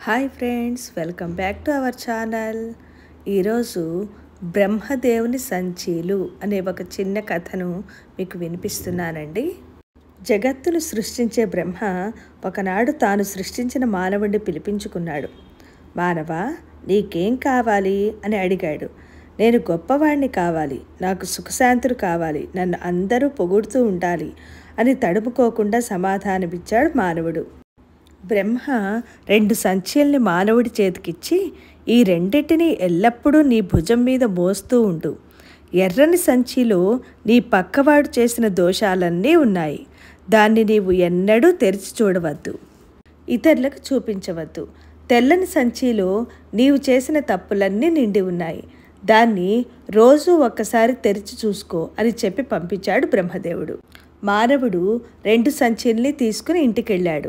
hi friends welcome back to our channel ఈరోజు బ్రహ్మదేవుని సంచీలు అనే ఒక చిన్న కథను మీకు వినిపిస్తున్నానండి జగత్తును సృష్టించే బ్రహ్మ ఒకనాడు తాను సృష్టించిన మానవుడిని పిలిపించుకున్నాడు మానవ నీకేం కావాలి అని అడిగాడు నేను గొప్పవాణ్ణి కావాలి నాకు సుఖశాంతులు కావాలి నన్ను అందరూ పొగుడుతూ ఉండాలి అని తడుముకోకుండా సమాధానమిచ్చాడు మానవుడు బ్రహ్మ రెండు సంచుల్ని మానవుడి చేతికిచ్చి ఈ రెండింటిని ఎల్లప్పుడూ నీ భుజం మీద మోస్తూ ఉండు ఎర్రని సంచిలో నీ పక్కవాడు చేసిన దోషాలన్నీ ఉన్నాయి దాన్ని నీవు ఎన్నడూ తెరిచి చూడవద్దు ఇతరులకు చూపించవద్దు తెల్లని సంచిలో నీవు చేసిన తప్పులన్నీ నిండి ఉన్నాయి దాన్ని రోజు ఒక్కసారి తెరిచి చూసుకో అని చెప్పి పంపించాడు బ్రహ్మదేవుడు మానవుడు రెండు సంచుల్ని తీసుకుని ఇంటికెళ్ళాడు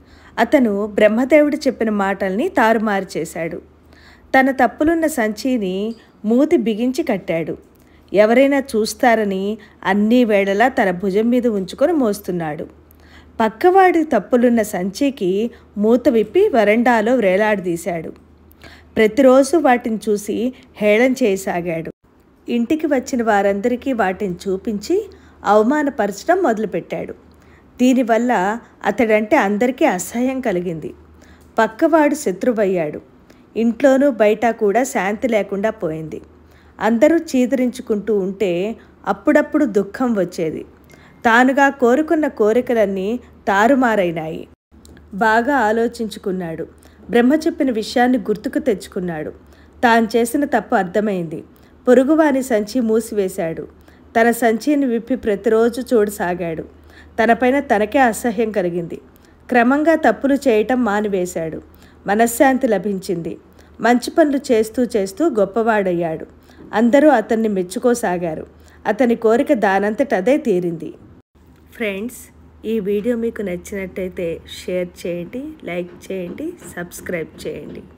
అతను బ్రహ్మదేవుడు చెప్పిన మాటల్ని తారుమారు చేశాడు తన తప్పులున్న సంచిని మూతి బిగించి కట్టాడు ఎవరైనా చూస్తారని అన్ని వేళలా తన భుజం మీద ఉంచుకొని మోస్తున్నాడు పక్కవాడి తప్పులున్న సంచికి మూత విప్పి వరండాలో వేలాడదీశాడు ప్రతిరోజు వాటిని చూసి హేళన చేయసాగాడు ఇంటికి వచ్చిన వారందరికీ వాటిని చూపించి అవమానపరచడం మొదలుపెట్టాడు దీనివల్ల అతడంటే అందరికీ అసహ్యం కలిగింది పక్కవాడు శత్రువయ్యాడు ఇంట్లోనూ బయట కూడా శాంతి లేకుండా పోయింది అందరూ చీదరించుకుంటూ ఉంటే అప్పుడప్పుడు దుఃఖం వచ్చేది తానుగా కోరుకున్న కోరికలన్నీ తారుమారైనాయి బాగా ఆలోచించుకున్నాడు బ్రహ్మ చెప్పిన విషయాన్ని గుర్తుకు తెచ్చుకున్నాడు తాను చేసిన తప్పు అర్థమైంది పొరుగువాని సంచి మూసివేశాడు తన సంచిని విప్పి ప్రతిరోజు చూడసాగాడు తనపైన తనకే అసహ్యం కలిగింది క్రమంగా తప్పులు చేయటం మానివేశాడు మనశ్శాంతి లభించింది మంచి పనులు చేస్తూ చేస్తూ గొప్పవాడయ్యాడు అందరూ అతన్ని మెచ్చుకోసాగారు అతని కోరిక దానంతటదే తీరింది ఫ్రెండ్స్ ఈ వీడియో మీకు నచ్చినట్టయితే షేర్ చేయండి లైక్ చేయండి సబ్స్క్రైబ్ చేయండి